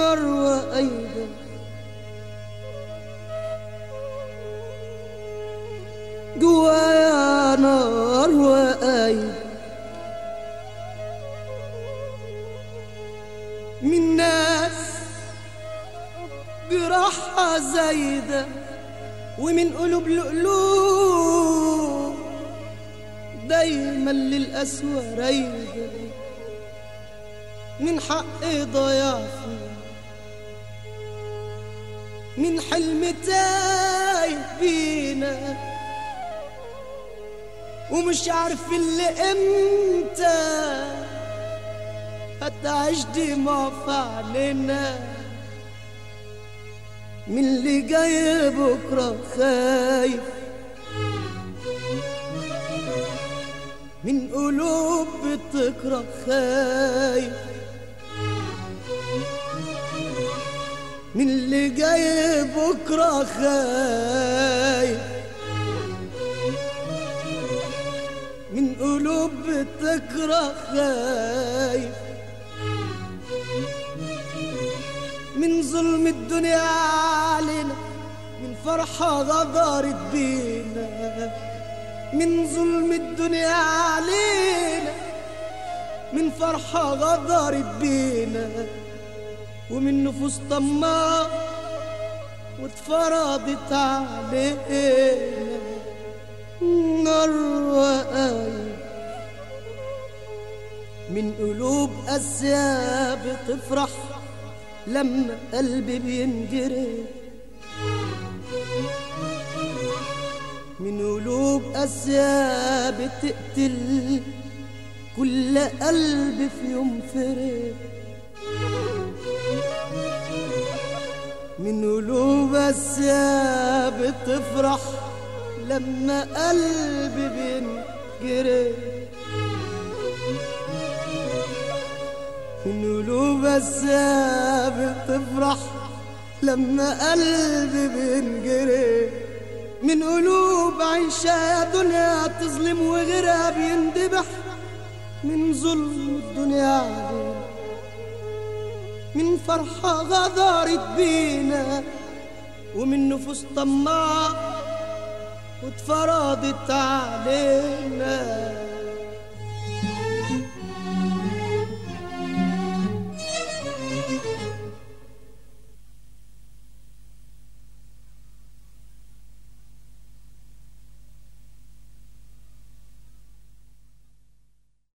نار وأيدة جوايا نار وأيدة من ناس جراحها زايدة ومن قلوب لقلوب دايما للأسوأ رايدة من حق ضياع فيه من حلم تايه بينا ومش عارف اللي امتى هتعيش دموع في علينا من اللي جاي بكره خايف من قلوب بتكره خايف من اللي جاي بكره خايف من قلوب بتكره خايف من ظلم الدنيا علينا من فرحة غدرت بينا من ظلم الدنيا علينا من فرحة غدرت بينا ومن نفوس طماع واتفرضت علينا نار وآية من قلوب قاسية بتفرح لما قلبي بينجري من قلوب قاسية بتقتل كل قلب في يوم فرق من قلوب قاسية بتفرح لما قلبي بينجري من قلوب قاسية بتفرح لما قلبي بينجري من قلوب عايشة يا دنيا تظلم وغيرها بيندبح من ظلم الدنيا علينا من فرحة غدرت بينا ومن نفوس طماعة واتفرضت علينا